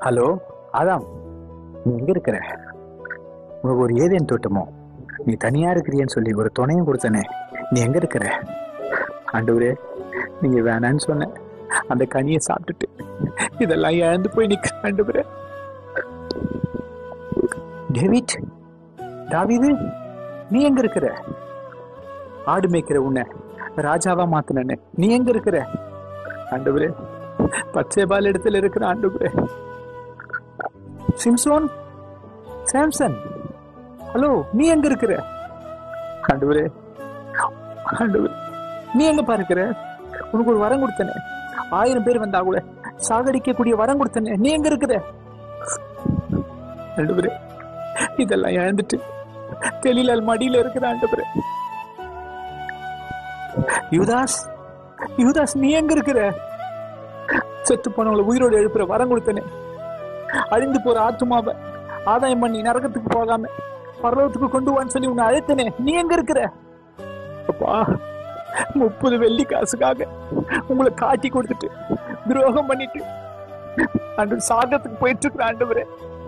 hello ஆதாம் நீ எங்க இருக்கிற உனக்கு ஒரு ஏதேன் தோட்டமோ நீ தனியா இருக்கிறியன்னு சொல்லி ஒரு துணையும் கொடுத்தனே நீ எங்க இருக்கிற ஆண்டவரே நீங்க வேணான்னு சொன்ன அந்த கனியை சாப்பிட்டுட்டு இதெல்லாம் இழந்து போய் நிக்க ஆண்டவரே டேவிட் தாவீது நீ எங்க இருக்கிற ஆடு மேய்க்கிற உன்னை ராஜாவா மாத்தினே நீ எங்க இருக்கிற ஆண்டவரே பச்சை பால் இடத்துல இருக்கிற ஆண்டவரே சிம்சோன் சாம்சன் ஹலோ நீ எங்க இருக்கிற ஆண்டவரே ஆண்டவரே நீ எங்க பாருக்கிற உனக்கு ஒரு வரம் கொடுத்தனே ஆயிரம் பேர் வந்தா கூட சாகடிக்கக்கூடிய வரம் கொடுத்தனே நீ எங்க இருக்கிற ஆண்டவரே இதெல்லாம் இழந்துட்டு தெளிலால் மடியில இருக்கிற ஆண்டவரே யுவதாஸ் யுவதாஸ் நீ எங்க இருக்கிற செத்து போனவங்களை உயிரோடு எழுப்புற வரம் கொடுத்தனே அழிந்து போற ஆத்துமாவை ஆதாயம் பண்ணி நரகத்துக்கு போகாம பரலோகத்துக்கு கொண்டு வான்னு சொல்லி உன்னை அழைத்தனே நீ எங்க இருக்கிற அப்பா முப்பது வெள்ளி காசுக்காக உங்களை காட்டி கொடுத்துட்டு துரோகம் பண்ணிட்டு ஆண்டு சாகத்துக்கு போயிட்டு இருக்கிற ஆண்டவரே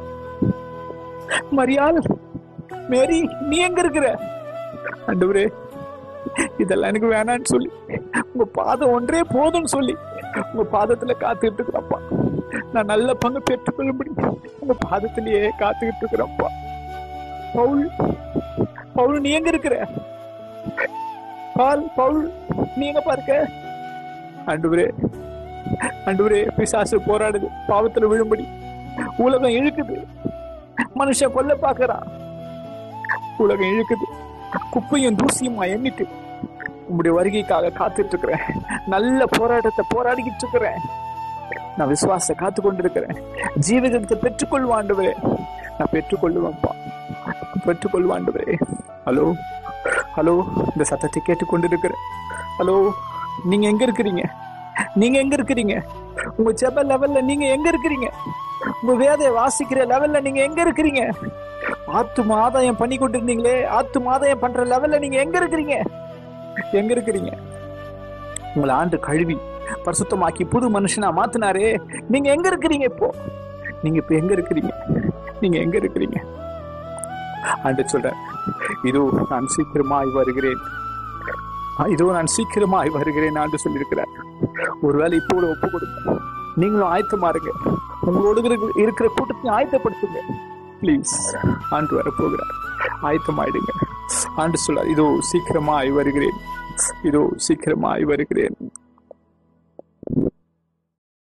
மரியாள் மேரி நீ எங்க இருக்கிற ஆண்டவரே இதெல்லாம் எனக்கு வேணான்னு சொல்லி உங்க பாதம் ஒன்றே போதும்னு சொல்லி உங்க பாதத்துல காத்துக்கிட்டு இருக்கிறப்பா நான் நல்ல பங்கு பெற்றுக்கொள்ளும்படி உங்க பாதத்திலேயே காத்துக்கிட்டு இருக்கிறப்பா பவுல் பவுல் நீ எங்க இருக்கிற பால் பவுல் நீ எங்க பாருக்க ஆண்டவரே ஆண்டவரே பிசாசு போராடுது பாவத்துல விழும்படி உலகம் இழுக்குது மனுஷன் கொல்ல பாக்குறான் உலகம் இழுக்குது குப்பையும் தூசியுமா எண்ணிட்டு உங்களுடைய வருகைக்காக காத்துட்டு இருக்கிறேன் நல்ல போராட்டத்தை போராடிக்கிட்டு இருக்கிறேன் நான் விசுவாசத்தை காத்து கொண்டிருக்கிறேன் ஜீவிதத்தை பெற்றுக்கொள்வாண்டவரே நான் பெற்றுக்கொள்ளுவேன்ப்பா பெற்றுக்கொள்வாண்டவரே ஹலோ ஹலோ இந்த சத்தத்தை கேட்டுக்கொண்டிருக்கிறேன் ஹலோ நீங்க எங்க இருக்கிறீங்க நீங்க எங்க இருக்கிறீங்க உங்க ஜெப லெவல்ல நீங்க எங்க இருக்கிறீங்க உங்க வேதையை வாசிக்கிற லெவல்ல நீங்க எங்க இருக்கிறீங்க ஆத்தும ஆதாயம் பண்ணி கொண்டிருந்தீங்களே ஆத்தும ஆதாயம் பண்ற லெவல்ல நீங்க எங்க இருக்கிறீங்க எங்க இருக்கிறீங்க உங்களை ஆண்டு கழுவி பரிசுத்தமாக்கி புது மனுஷனா மாத்தினாரே நீங்க எங்க இருக்கிறீங்க இப்போ நீங்க இப்ப எங்க இருக்கிறீங்க நீங்க எங்க இருக்கிறீங்க ஆண்டு சொல்ற இதோ நான் சீக்கிரமாய் வருகிறேன் இதோ நான் சீக்கிரமாய் வருகிறேன் ஆண்டு சொல்லியிருக்கிறார் ஒருவேளை இப்போ கூட ஒப்பு கொடுங்க நீங்களும் ஆயத்தமா இருங்க உங்களோடு இருக்கிற- இருக்கிற கூட்டத்தையும் ஆயத்தப்படுத்துங்க ப்ளீஸ் ஆண்டு வர போகிறார் ஆயத்தமாயிடுங்க ஆண்டு சொல்றார் இதோ சீக்கிரமாய் வருகிறேன் இதோ சீக்கிரமாய் வருகிறேன்